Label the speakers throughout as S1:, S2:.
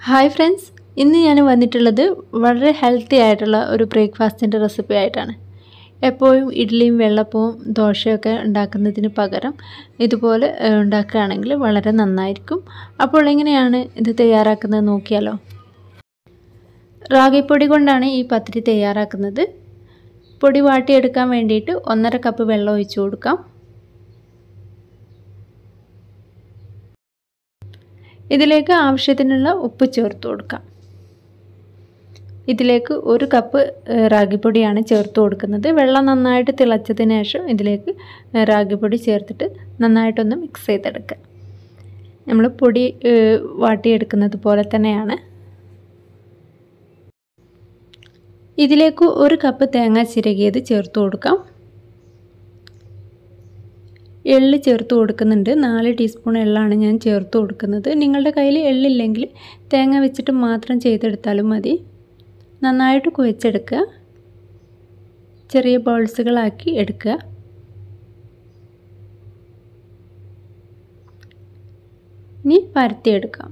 S1: hi friends ഇന്ന് ഞാൻ വന്നിട്ടുള്ളത് വളരെ ഹെൽത്തി ആയിട്ടുള്ള ഒരു ബ്രേക്ക്ഫാസ്റ്റിൻ്റെ റെസിപ്പി ആയിട്ടാണ് എപ്പോഴും ഇഡ്ഡലിയും വെള്ളപ്പവും ദോശയൊക്കെ ഉണ്ടാക്കുന്നതിന് പകരം ഇതുപോലെ ഏഹ്, ഉണ്ടാക്കുകയാണെങ്കിൽ വളരെ നന്നായിരിക്കും അപ്പോൾ എങ്ങനെയാണ് ഇത് തയ്യാറാക്കുന്നത് നോക്കിയാലോ റാഗിപ്പൊടി കൊണ്ടാണ് ഈ പത്തിരി തയ്യാറാക്കുന്നത് പൊടി വാട്ടിയെടുക്കാൻ വേണ്ടിയിട്ട് ഒന്നര കപ്പ് വെള്ളം ഒഴിച്ചു കൊടുക്കാം ഇതിലേക്ക് ആവശ്യത്തിനുള്ള ഉപ്പ് ചേർത്ത് കൊടുക്കാം ഇതിലേക്ക് ഒരു കപ്പ് ഏഹ്, റാഗിപ്പൊടിയാണ് ചേർത്ത് കൊടുക്കുന്നത് വെള്ളം നന്നായിട്ട് തിളച്ചതിന് ശേഷം ഇതിലേക്ക് ഏഹ്, റാഗിപ്പൊടി ചേർത്തിട്ട് നന്നായിട്ടൊന്ന് മിക്സ് ചെയ്തെടുക്കുക നമ്മൾ പൊടി ഏഹ്, വാട്ടിയെടുക്കുന്നത് പോലെ തന്നെയാണ് ഇതിലേക്ക് ഒരു കപ്പ് തേങ്ങ ചിരകിയത് ചേർത്ത് കൊടുക്കാം എള്ള് ചേർത്ത് കൊടുക്കുന്നുണ്ട് നാല് ടീസ്പൂൺ എള്ളാണ് ഞാൻ ചേർത്ത് കൊടുക്കുന്നത് നിങ്ങളുടെ കയ്യിൽ എള്ളില്ലെങ്കിൽ തേങ്ങ വെച്ചിട്ട് മാത്രം ചെയ്തെടുത്താലും മതി നന്നായിട്ട് കുഴച്ചെടുക്കുക ചെറിയ ബോൾസുകളാക്കി എടുക്കുക ഇനി പരത്തിയെടുക്കാം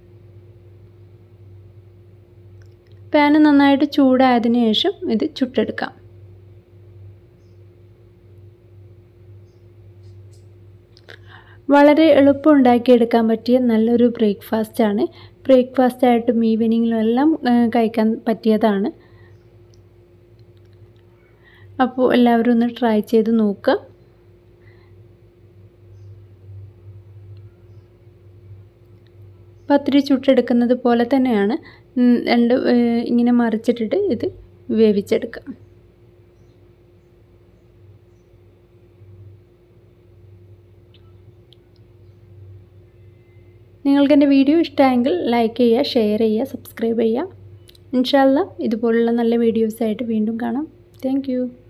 S1: പാന് നന്നായിട്ട് ചൂടായതിനു ശേഷം ഇത് ചുട്ടെടുക്കാം വളരെ എളുപ്പം ഉണ്ടാക്കിയെടുക്കാൻ പറ്റിയ നല്ലൊരു ബ്രേക്ക്ഫാസ്റ്റാണ് ബ്രേക്ക്ഫാസ്റ്റായിട്ടും ഈവനിങ്ങിലും എല്ലാം കഴിക്കാൻ പറ്റിയതാണ് അപ്പോൾ എല്ലാവരും ഒന്ന് ട്രൈ ചെയ്ത് നോക്കുക പത്തിരി ചുട്ടെടുക്കുന്നത് പോലെ തന്നെയാണ് രണ്ട് ഇങ്ങനെ മറിച്ചിട്ടിട്ട് ഇത് വേവിച്ചെടുക്കാം നിങ്ങൾക്ക് എൻ്റെ വീഡിയോ ഇഷ്ടമായെങ്കിൽ ലൈക്ക് ചെയ്യുക ഷെയർ ചെയ്യുക സബ്സ്ക്രൈബ് ചെയ്യുക ഇൻഷാല്ല ഇതുപോലുള്ള നല്ല വീഡിയോസായിട്ട് വീണ്ടും കാണാം താങ്ക്